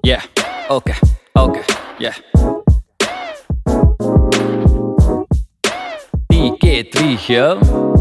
Yeah, okay, okay, yeah. TK3 here.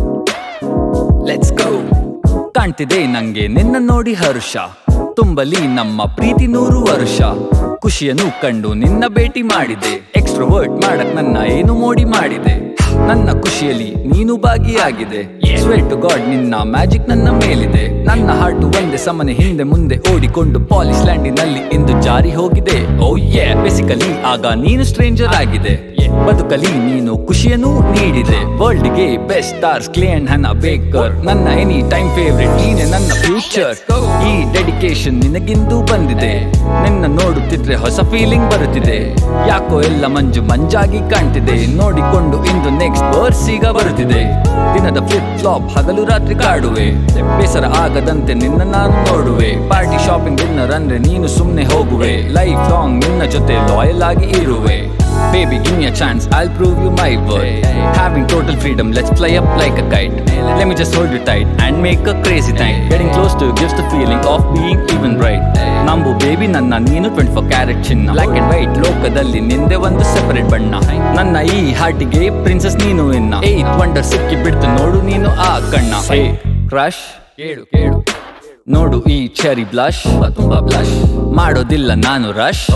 Let's go. ಕಾಣ್ತಿದೆ ನಂಗೆ ನಿನ್ನ ನೋಡಿ ಹರ್ಷ ತುಂಬಲಿ ನಮ್ಮ ಪ್ರೀತಿ ನೂರು ವರ್ಷ ಖುಷಿಯನ್ನು ಕಂಡು ನಿನ್ನ ಭೇಟಿ ಮಾಡಿದೆ ಎಕ್ಸ್ಟ್ರೋವರ್ಟ್ ಮಾಡಕ್ ನನ್ನ ಏನು ಮೋಡಿ ಮಾಡಿದೆ ನನ್ನ ಖುಷಿಯಲ್ಲಿ ನೀನು ಭಾಗಿಯಾಗಿದೆ ಸ್ವೇಟ್ ಟು ಗಾಡ್ ನಿನ್ನ ಮ್ಯಾಜಿಕ್ ನನ್ನ ಮೇಲಿದೆ ನನ್ನ ಹಾರ್ಟ್ ಒಂದೇ ಸಮನೆ ಹಿಂದೆ ಮುಂದೆ ಓಡಿಕೊಂಡು ಪಾಲಿಸ್ ಲ್ಯಾಂಡಿನಲ್ಲಿ ಇಂದು ಜಾರಿ ಹೋಗಿದೆ ಓ ಯೇ ಬೇಸಿಕಲಿ ಆಗ ನೀನು ಸ್ಟ್ರೇಂಜರ್ ಆಗಿದೆ ಬದುಕಲಿ ನೀನು ಖುಷಿಯನ್ನು ನೀಡಿದೆ ವರ್ಲ್ಡ್ ಗೆ ಬೆಸ್ಟ್ ಸ್ಟಾರ್ಸ್ ಕ್ಲಿಯನ್ ಹನ ಬೇಕರ್ ನನ್ನ ಎನಿ ಟೈಮ್ ಫೇವ್ರೆಟ್ ನೀನೆ ನನ್ನ ಫ್ಯೂಚರ್ ಈ ಡೆಡಿಕೇಶನ್ ನಿನಗಿಂದು ಬಂದಿದೆ ನಿನ್ನ ನೋಡುತ್ತಿದ್ರೆ ಹೊಸ ಫೀಲಿಂಗ್ ಬರುತ್ತಿದೆ ಯಾಕೋ ಎಲ್ಲ ಮಂಜು ಮಂಜಾಗಿ ಕಾಣ್ತಿದೆ ನೋಡಿಕೊಂಡು ಇಂದು ನೆಕ್ಸ್ಟ್ ವರ್ಸ್ ಈಗ ಬರುತ್ತಿದೆ ದಿನದ ಫ್ಲಿಪ್ ಫ್ಲಾಪ್ ಹಗಲು ರಾತ್ರಿ ಕಾಡುವೆ ಬೇಸರ ಆಗದಂತೆ ನಿನ್ನ ನಾನು ನೋಡುವೆ ಪಾರ್ಟಿ ಶಾಪಿಂಗ್ ಡಿನ್ನರ್ ಅಂದ್ರೆ ನೀನು ಸುಮ್ನೆ ಹೋಗುವೆ ಲೈಫ್ ಲಾಂಗ್ ನಿನ್ನ ಜೊತೆ ಲಾಯಲ್ ಆಗಿ ಇರುವೆ Baby, give me a chance, I'll prove you my worth. Having total freedom, let's fly up like a kite. Let me just hold you tight and make a crazy time. Getting close to you gives the feeling of being even right. ನಂಬು baby ನನ್ನ ನೀನು twenty four carat ಚಿನ್ನ black and white ಲೋಕದಲ್ಲಿ ನಿಂದೆ ಒಂದು separate ಬಣ್ಣ ನನ್ನ ಈ ಹಾರ್ಟಿಗೆ ಪ್ರಿನ್ಸಸ್ ನೀನು ಇನ್ನ ಏತ್ ವಂಡರ್ ಸಿಕ್ಕಿ ಬಿಡ್ತು ನೋಡು ನೀನು ಆ ಕಣ್ಣ ಹೇ ಕ್ರಶ್ ಕೇಳು ಕೇಳು ನೋಡು ಈ ಚೆರಿ ಬ್ಲಶ್ ತುಂಬಾ ಬ್ಲಶ್ ಮಾಡೋದಿಲ್ಲ ನಾನು ರಶ್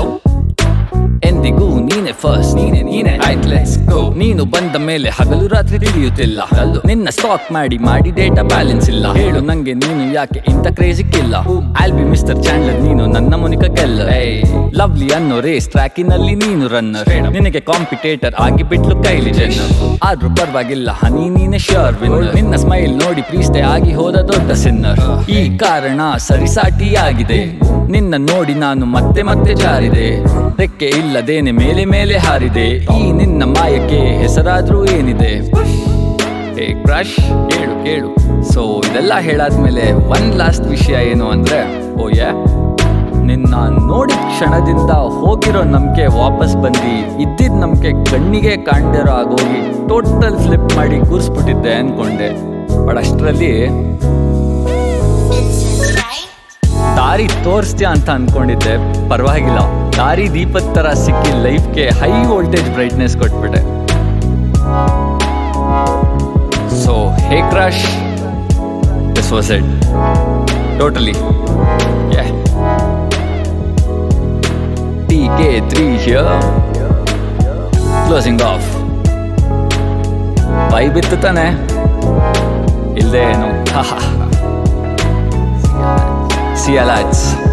ಎಂದಿಗೂ ನೀನೆ ಫಸ್ಟ್ ನೀನೆ ನೀನೆ ಆಯ್ತ್ ಲೆಟ್ಸ್ ಗೋ ನೀನು ಬಂದ ಮೇಲೆ ಹಗಲು ರಾತ್ರಿ ತಿಳಿಯುತ್ತಿಲ್ಲ ಅಲ್ಲೂ ನಿನ್ನ ಸ್ಟಾಕ್ ಮಾಡಿ ಮಾಡಿ ಡೇಟಾ ಬ್ಯಾಲೆನ್ಸ್ ಇಲ್ಲ ಹೇಳು ನಂಗೆ ನೀನು ಯಾಕೆ ಇಂತ ಕ್ರೇಜಿ ಇಲ್ಲ ಐಲ್ ಬಿ ಮಿಸ್ಟರ್ ಚಾಂಡ್ಲರ್ ನೀನು ನನ್ನ ಮುನಿಕ ಗೆಲ್ಲ ಲವ್ಲಿ ಅನ್ನೋ ರೇಸ್ ಟ್ರ್ಯಾಕಿನಲ್ಲಿ ನೀನು ರನ್ನರ್ ನಿನಗೆ ಕಾಂಪಿಟೇಟರ್ ಆಗಿ ಬಿಟ್ಲು ಕೈಲಿ ಜನರ್ ಆದ್ರೂ ಪರವಾಗಿಲ್ಲ ಹನಿ ನೀನೆ ಶೋರ್ ವಿನ್ನರ್ ನಿನ್ನ ಸ್ಮೈಲ್ ನೋಡಿ ಪ್ರೀಸ್ಟೆ ಆಗಿ ಹೋದ ದೊಡ್ಡ ಸಿನ್ನರ್ ಈ ಕಾರಣ ಸರಿಸಾಟಿಯಾಗಿದೆ ನಿನ್ನ ನೋಡಿ ನಾನು ಮತ್ತೆ ಮತ್ತೆ ಜಾರಿದೆ ರೆಕ್ಕೆ ಇಲ್ಲದೇನೆ ಮೇಲೆ ಮೇಲೆ ಹಾರಿದೆ ಈ ನಿನ್ನ ಮಾಯಕ್ಕೆ ಹೆಸರಾದ್ರೂ ಏನಿದೆ ಹೇ ಕ್ರಶ್ ಕೇಳು ಕೇಳು ಸೊ ಇದೆಲ್ಲ ಹೇಳಾದ್ಮೇಲೆ ಒಂದ್ ಲಾಸ್ಟ್ ವಿಷಯ ಏನು ಅಂದ್ರೆ ಓ ಯಾ ನಿನ್ನ ನೋಡಿದ ಕ್ಷಣದಿಂದ ಹೋಗಿರೋ ನಂಬಿಕೆ ವಾಪಸ್ ಬಂದು ಇದ್ದಿದ್ ನಂಬಿಕೆ ಕಣ್ಣಿಗೆ ಕಾಣ್ದಿರೋ ಆಗೋಗಿ ಟೋಟಲ್ ಫ್ಲಿಪ್ ಮಾಡಿ ಕೂರಿಸ್ಬಿಟ್ಟಿದ್ದೆ ಅನ್ಕೊಂಡೆ ಬಟ್ ಅಷ್ಟರಲ್ಲಿ Vincent, right? ದಾರಿ ತೋರಿಸ್ತೀಯ ಅಂತ ಅನ್ಕೊಂಡಿದ್ದೆ ಪರವಾಗಿಲ್ಲ ದಾರಿ ದೀಪದ ತರ ಸಿಕ್ಕಿ ಲೈಫ್ಗೆ ಹೈ ವೋಲ್ಟೇಜ್ ಬ್ರೈಟ್ನೆಸ್ ಕೊಟ್ಬಿಟ್ಟೆ so hey crash this was it totally T K three here closing off bye ಬಿತ್ತು ತಾನೆ ಇಲ್ಲದೆ ಏನು ಹಾ ಹಾ See you lads.